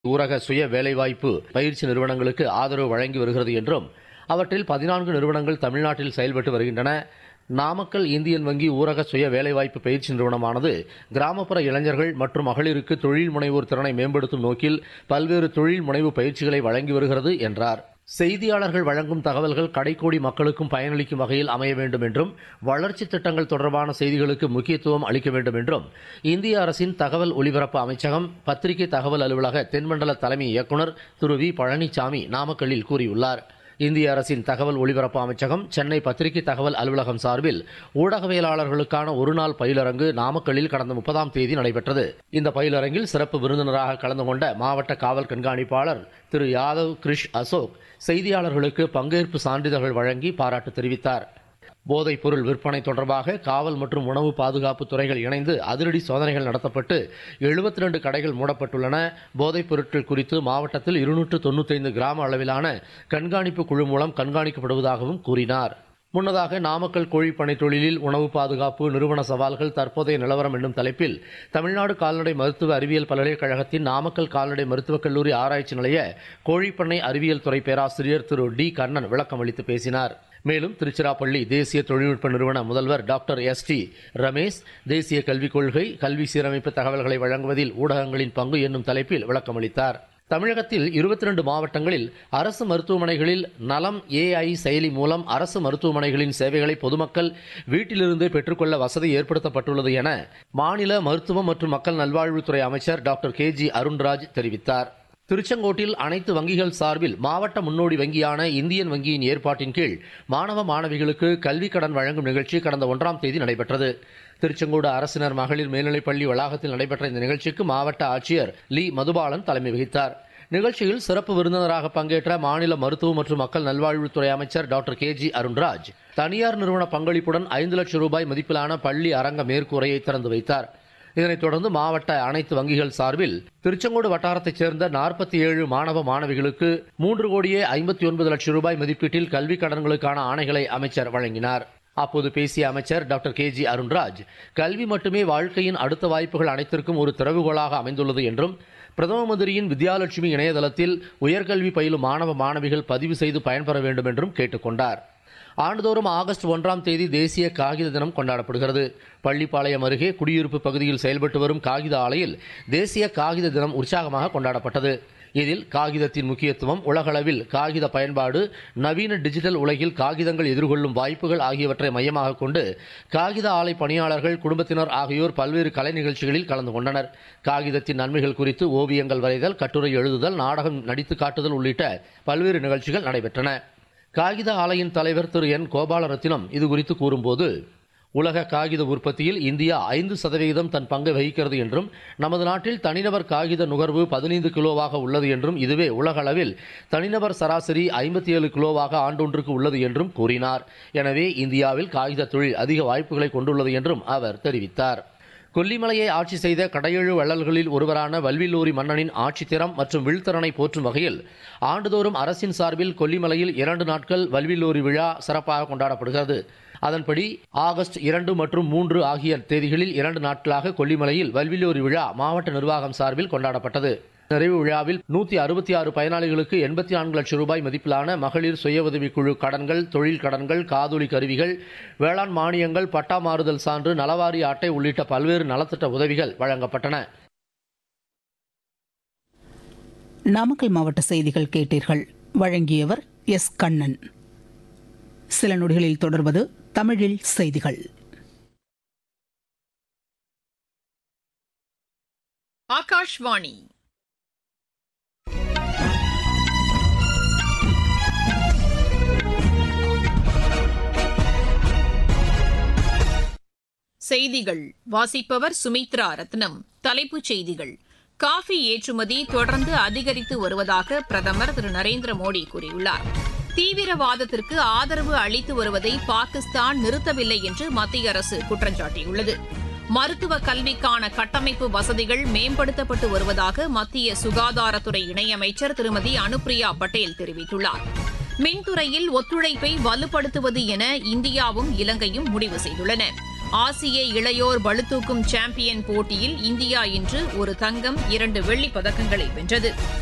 ஊரக சுய வேலைவாய்ப்பு பயிற்சி நிறுவனங்களுக்கு ஆதரவு வழங்கி வருகிறது என்றும் அவற்றில் பதினான்கு நிறுவனங்கள் தமிழ்நாட்டில் செயல்பட்டு வருகின்றன நாமக்கல் இந்தியன் வங்கி ஊரக சுய வேலைவாய்ப்பு பயிற்சி நிறுவனமானது கிராமப்புற இளைஞர்கள் மற்றும் மகளிருக்கு தொழில் முனைவோர் திறனை மேம்படுத்தும் நோக்கில் பல்வேறு தொழில் முனைவு பயிற்சிகளை வழங்கி வருகிறது என்றார் செய்தியாளர்கள் வழங்கும் தகவல்கள் கடைக்கோடி மக்களுக்கும் பயனளிக்கும் வகையில் அமைய வேண்டும் என்றும் வளர்ச்சி திட்டங்கள் தொடர்பான செய்திகளுக்கு முக்கியத்துவம் அளிக்க வேண்டும் என்றும் இந்திய அரசின் தகவல் ஒலிபரப்பு அமைச்சகம் பத்திரிகை தகவல் அலுவலக தென்மண்டல தலைமை இயக்குநர் திரு வி பழனிசாமி நாமக்கல்லில் கூறியுள்ளார் இந்திய அரசின் தகவல் ஒலிபரப்பு அமைச்சகம் சென்னை பத்திரிகை தகவல் அலுவலகம் சார்பில் ஊடகவியலாளர்களுக்கான ஒருநாள் பயிலரங்கு நாமக்கல்லில் கடந்த முப்பதாம் தேதி நடைபெற்றது இந்த பயிலரங்கில் சிறப்பு விருந்தினராக கலந்து கொண்ட மாவட்ட காவல் கண்காணிப்பாளர் திரு யாதவ் கிரிஷ் அசோக் செய்தியாளர்களுக்கு பங்கேற்பு சான்றிதழ்கள் வழங்கி பாராட்டு தெரிவித்தார் போதைப் பொருள் விற்பனை தொடர்பாக காவல் மற்றும் உணவு பாதுகாப்பு துறைகள் இணைந்து அதிரடி சோதனைகள் நடத்தப்பட்டு எழுபத்தி ரெண்டு கடைகள் மூடப்பட்டுள்ளன போதைப் பொருட்கள் குறித்து மாவட்டத்தில் இருநூற்று தொண்ணூத்தைந்து கிராம அளவிலான கண்காணிப்பு குழு மூலம் கண்காணிக்கப்படுவதாகவும் கூறினார் முன்னதாக நாமக்கல் கோழிப்பனை தொழிலில் உணவு பாதுகாப்பு நிறுவன சவால்கள் தற்போதைய நிலவரம் என்னும் தலைப்பில் தமிழ்நாடு கால்நடை மருத்துவ அறிவியல் பல்கலைக்கழகத்தின் நாமக்கல் கால்நடை மருத்துவக் கல்லூரி ஆராய்ச்சி நிலைய கோழிப்பண்ணை அறிவியல் துறை பேராசிரியர் திரு டி கண்ணன் விளக்கம் அளித்து பேசினார் மேலும் திருச்சிராப்பள்ளி தேசிய தொழில்நுட்ப நிறுவன முதல்வர் டாக்டர் எஸ் டி ரமேஷ் தேசிய கல்விக் கொள்கை கல்வி சீரமைப்பு தகவல்களை வழங்குவதில் ஊடகங்களின் பங்கு என்னும் தலைப்பில் விளக்கமளித்தார் தமிழகத்தில் இருபத்தி ரெண்டு மாவட்டங்களில் அரசு மருத்துவமனைகளில் நலம் ஏஐ செயலி மூலம் அரசு மருத்துவமனைகளின் சேவைகளை பொதுமக்கள் வீட்டிலிருந்தே பெற்றுக்கொள்ள வசதி ஏற்படுத்தப்பட்டுள்ளது என மாநில மருத்துவம் மற்றும் மக்கள் நல்வாழ்வுத்துறை அமைச்சர் டாக்டர் கே ஜி அருண்ராஜ் தெரிவித்தார் திருச்செங்கோட்டில் அனைத்து வங்கிகள் சார்பில் மாவட்ட முன்னோடி வங்கியான இந்தியன் வங்கியின் ஏற்பாட்டின் கீழ் மாணவ மாணவிகளுக்கு கல்விக் கடன் வழங்கும் நிகழ்ச்சி கடந்த ஒன்றாம் தேதி நடைபெற்றது திருச்செங்கோடு அரசினர் மகளிர் மேல்நிலைப்பள்ளி வளாகத்தில் நடைபெற்ற இந்த நிகழ்ச்சிக்கு மாவட்ட ஆட்சியர் லீ மதுபாலன் தலைமை வகித்தார் நிகழ்ச்சியில் சிறப்பு விருந்தினராக பங்கேற்ற மாநில மருத்துவ மற்றும் மக்கள் நல்வாழ்வுத்துறை அமைச்சர் டாக்டர் கே ஜி அருண்ராஜ் தனியார் நிறுவன பங்களிப்புடன் ஐந்து லட்சம் ரூபாய் மதிப்பிலான பள்ளி அரங்க மேற்கூரையை திறந்து வைத்தார் இதனைத் தொடர்ந்து மாவட்ட அனைத்து வங்கிகள் சார்பில் திருச்செங்கோடு வட்டாரத்தைச் சேர்ந்த நாற்பத்தி ஏழு மாணவ மாணவிகளுக்கு மூன்று கோடியே ஐம்பத்தி ஒன்பது லட்சம் ரூபாய் மதிப்பீட்டில் கல்விக் கடன்களுக்கான ஆணைகளை அமைச்சர் வழங்கினார் அப்போது பேசிய அமைச்சர் டாக்டர் கே ஜி அருண்ராஜ் கல்வி மட்டுமே வாழ்க்கையின் அடுத்த வாய்ப்புகள் அனைத்திற்கும் ஒரு திறவுகோலாக அமைந்துள்ளது என்றும் பிரதம மந்திரியின் வித்யாலட்சுமி இணையதளத்தில் உயர்கல்வி பயிலும் மாணவ மாணவிகள் பதிவு செய்து பயன்பெற வேண்டும் என்றும் கேட்டுக்கொண்டார் ஆண்டுதோறும் ஆகஸ்ட் ஒன்றாம் தேதி தேசிய காகித தினம் கொண்டாடப்படுகிறது பள்ளிப்பாளையம் அருகே குடியிருப்பு பகுதியில் செயல்பட்டு வரும் காகித ஆலையில் தேசிய காகித தினம் உற்சாகமாக கொண்டாடப்பட்டது இதில் காகிதத்தின் முக்கியத்துவம் உலகளவில் காகித பயன்பாடு நவீன டிஜிட்டல் உலகில் காகிதங்கள் எதிர்கொள்ளும் வாய்ப்புகள் ஆகியவற்றை மையமாக கொண்டு காகித ஆலை பணியாளர்கள் குடும்பத்தினர் ஆகியோர் பல்வேறு கலை நிகழ்ச்சிகளில் கலந்து கொண்டனர் காகிதத்தின் நன்மைகள் குறித்து ஓவியங்கள் வரைதல் கட்டுரை எழுதுதல் நாடகம் நடித்து காட்டுதல் உள்ளிட்ட பல்வேறு நிகழ்ச்சிகள் நடைபெற்றன காகித ஆலையின் தலைவர் திரு என் கோபாலரத்தினம் இது குறித்து கூறும்போது உலக காகித உற்பத்தியில் இந்தியா ஐந்து சதவிகிதம் தன் பங்கை வகிக்கிறது என்றும் நமது நாட்டில் தனிநபர் காகித நுகர்வு பதினைந்து கிலோவாக உள்ளது என்றும் இதுவே உலக அளவில் தனிநபர் சராசரி ஐம்பத்தி ஏழு கிலோவாக ஆண்டொன்றுக்கு உள்ளது என்றும் கூறினார் எனவே இந்தியாவில் காகித தொழில் அதிக வாய்ப்புகளை கொண்டுள்ளது என்றும் அவர் தெரிவித்தார் கொல்லிமலையை ஆட்சி செய்த கடையெழு வள்ளல்களில் ஒருவரான வல்வில்லூரி மன்னனின் ஆட்சித்திறம் மற்றும் விழ்த்திறனை போற்றும் வகையில் ஆண்டுதோறும் அரசின் சார்பில் கொல்லிமலையில் இரண்டு நாட்கள் வல்வில்லூரி விழா சிறப்பாக கொண்டாடப்படுகிறது அதன்படி ஆகஸ்ட் இரண்டு மற்றும் மூன்று ஆகிய தேதிகளில் இரண்டு நாட்களாக கொல்லிமலையில் வல்வில்லூரி விழா மாவட்ட நிர்வாகம் சார்பில் கொண்டாடப்பட்டது நிறைவு விழாவில் நூத்தி அறுபத்தி ஆறு பயனாளிகளுக்கு எண்பத்தி நான்கு லட்சம் ரூபாய் மதிப்பிலான மகளிர் சுய உதவிக்குழு கடன்கள் தொழில் கடன்கள் காதொலி கருவிகள் வேளாண் மானியங்கள் பட்டா மாறுதல் சான்று நலவாரி அட்டை உள்ளிட்ட பல்வேறு நலத்திட்ட உதவிகள் வழங்கப்பட்டன நாமக்கல் மாவட்ட செய்திகள் கேட்டீர்கள் வழங்கியவர் எஸ் கண்ணன் சில நொடிகளில் தொடர்வது தமிழில் செய்திகள் ஆகாஷ்வாணி செய்திகள் வாசிப்பவர் சுமித்ரா ரத்னம் தலைப்புச் செய்திகள் காஃபி ஏற்றுமதி தொடர்ந்து அதிகரித்து வருவதாக பிரதமர் திரு நரேந்திர மோடி கூறியுள்ளார் தீவிரவாதத்திற்கு ஆதரவு அளித்து வருவதை பாகிஸ்தான் நிறுத்தவில்லை என்று மத்திய அரசு குற்றம் சாட்டியுள்ளது மருத்துவ கல்விக்கான கட்டமைப்பு வசதிகள் மேம்படுத்தப்பட்டு வருவதாக மத்திய சுகாதாரத்துறை இணையமைச்சர் திருமதி அனுப்பிரியா பட்டேல் தெரிவித்துள்ளார் மின்துறையில் ஒத்துழைப்பை வலுப்படுத்துவது என இந்தியாவும் இலங்கையும் முடிவு செய்துள்ளன ஆசிய இளையோர் பளுதூக்கும் சாம்பியன் போட்டியில் இந்தியா இன்று ஒரு தங்கம் இரண்டு வெள்ளிப் பதக்கங்களை வென்றது